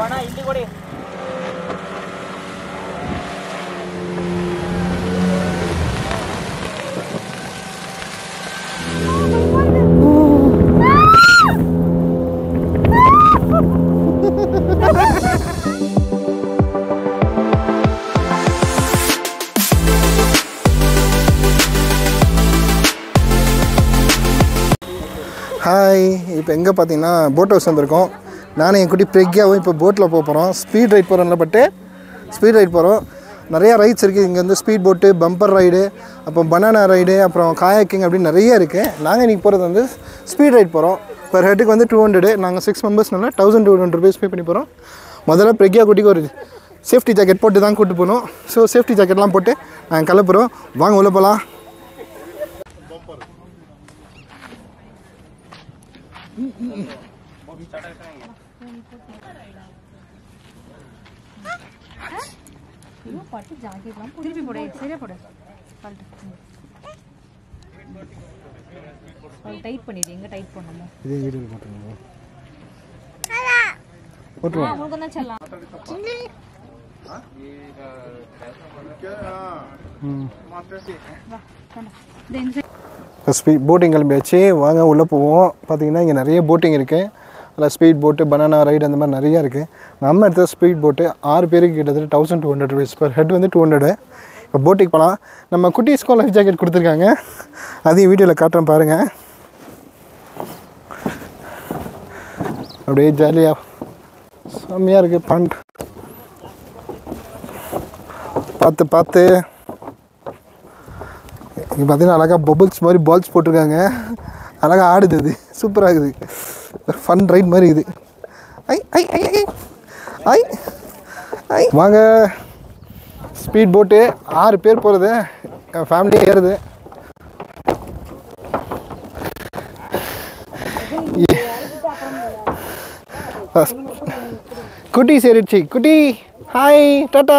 Hi இப்போ எங்கே பார்த்தீங்கன்னா போட் ஹவுஸ் வந்திருக்கோம் நானும் என் குட்டி பிரக்யாவும் இப்போ போட்டில் போக போகிறோம் ஸ்பீட் ரைட் போகிறோம்ல பட்டு ஸ்பீட் ரைட் போகிறோம் நிறையா ரைட்ஸ் இருக்குது இங்கே வந்து ஸ்பீட் போட்டு பம்பர் ரைடு அப்புறம் பனானா ரைடு அப்புறம் காயாக்கிங் அப்படின்னு நிறைய இருக்குது நாங்கள் இன்றைக்கி போகிறது வந்து ஸ்பீட் ரைட் போகிறோம் பர் ஹெட்டுக்கு வந்து டூ ஹண்ட்ரடு நாங்கள் சிக்ஸ் மெம்பர்ஸ்னால thousand two hundred rupees pay பண்ணி போகிறோம் முதல்ல பிரக்யா குட்டிக்கு ஒரு சேஃப்டி ஜாக்கெட் போட்டு தான் கூப்பிட்டு போகணும் ஸோ சேஃப்டி ஜாக்கெட்லாம் போட்டு நாங்கள் கிளப்புறோம் வாங்க உள்ள போகலாம் திருப்பி போடு சரியா போடு டைட் பண்ணிடு எங்க டைட் பண்ணணுமோ இதே வீடியோ போட்டுருங்க ஆ உங்களுக்கு தான் செல்லாம் இப்போ ஸ்பீட் போட்டிங் கிளம்பியாச்சு வாங்க உள்ளே போவோம் பார்த்தீங்கன்னா இங்கே நிறைய போட்டிங் இருக்குது அதில் ஸ்பீட் போட்டு பனானா ரைடு அந்த மாதிரி நிறையா இருக்குது நம்ம எடுத்த ஸ்பீட் போட்டு ஆறு பேருக்கு கிட்டத்தட்ட thousand two hundred rupees per head வந்து டூ ஹண்ட்ரடு இப்போ போட்டிங் போகலாம் நம்ம குட்டீஸ்க்கும் லைஃப் ஜாக்கெட் கொடுத்துருக்காங்க அதையும் வீடியோவில் காட்டுறேன் பாருங்கள் அப்படியே ஜாலியாக செம்மையாக இருக்குது பண்ட் பார்த்து பார்த்து இங்கே பார்த்தீங்கன்னா அழகாக பபுள்ஸ் மாதிரி பால்ஸ் போட்டிருக்காங்க அழகாக ஆடுது அது சூப்பராக இருக்குது ஃபன் ரைட் மாதிரி இது ஐ ஐ ஐ ஐ ஐ ஐ வாங்க ஸ்பீட் போட்டு ஆறு பேர் போகிறது என் ஃபேமிலியே ஏறுது குட்டி சேரிடுச்சு குட்டி ஹாய் டாட்டா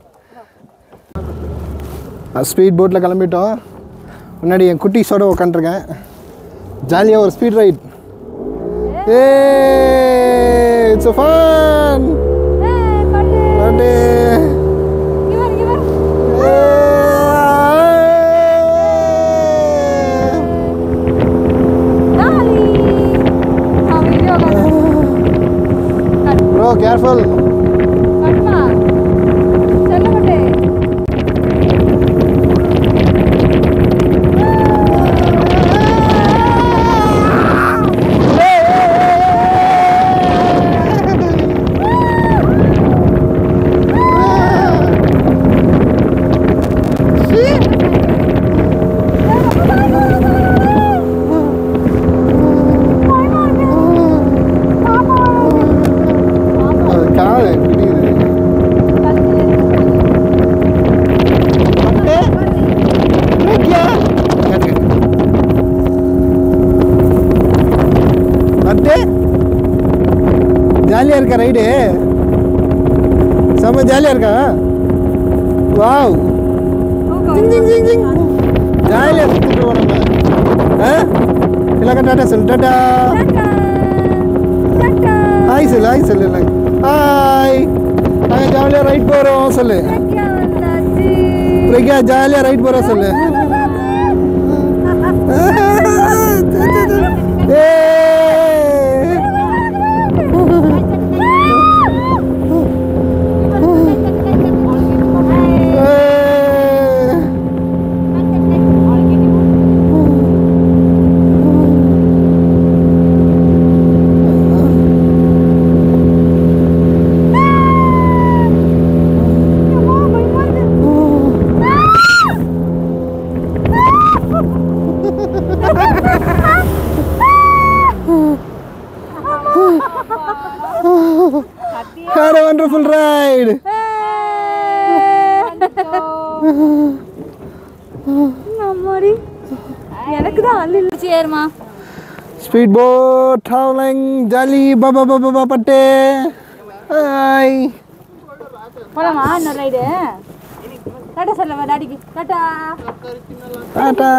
ஸ்பீட் போட்டில் கிளம்பிட்டோம் முன்னாடி என் குட்டீஸோட உட்காந்துருக்கேன் ஜாலியாக ஒரு ஸ்பீட் ரைட் ஏ இட்ஸ் ஃபன் பாட்டு ப்ரோ கேர்ஃபுல் அது காது பிடிக்குது அட்டே ஜாலியாக இருக்கா ரைடு செம்ம ஜாலியாக இருக்கா வாவ் ஜாலியாக சுற்றிட்டு நம்ம ஆ இல்லைக்கா டாட்டா சொல்லு டாட்டா ஹாய் சொல்லு ஹாய் சொல்லு இல்லை ஹாய் நாங்கள் ஜாலியாக ரைட் போகிறோம் சொல்லு பிரக்யா ஜாலியாக ரைட் போகிறோம் சொல்லு ஏய். ஏய். Had a wonderful ride. எனக்கு தான் அள்ளி சேருமா Speed boat traveling jolly baba baba baba பட்டே ஹாய் போலாமா இன்னொரு ரைடு டாட்டா சொல்லவா டாடிக்கு டாட்டா டாடா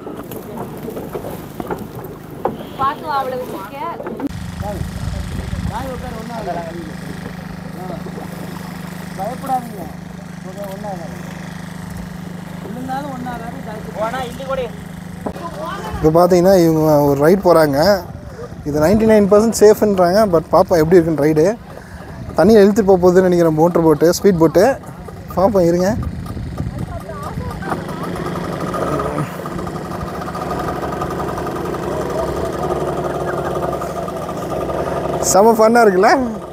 பார்த்து அவ்வளவு வச்சிருக்க பயப்படாதீங்க ஒன்றா விழுந்தாலும் ஒன்றாகாது இப்போ பார்த்தீங்கன்னா இவங்க ஒரு ரைட் போகிறாங்க இது 99% நைன் பர்சன்ட் சேஃப்ன்றாங்க பட் பார்ப்போம் எப்படி இருக்குன்னு ரைடு தண்ணியில் இழுத்துட்டு போக போகுதுன்னு நினைக்கிறேன் மோட்டர் போட்டு ஸ்பீட் போட்டு பார்ப்போம் இருங்க செம ஃபன்னாக இருக்குல்ல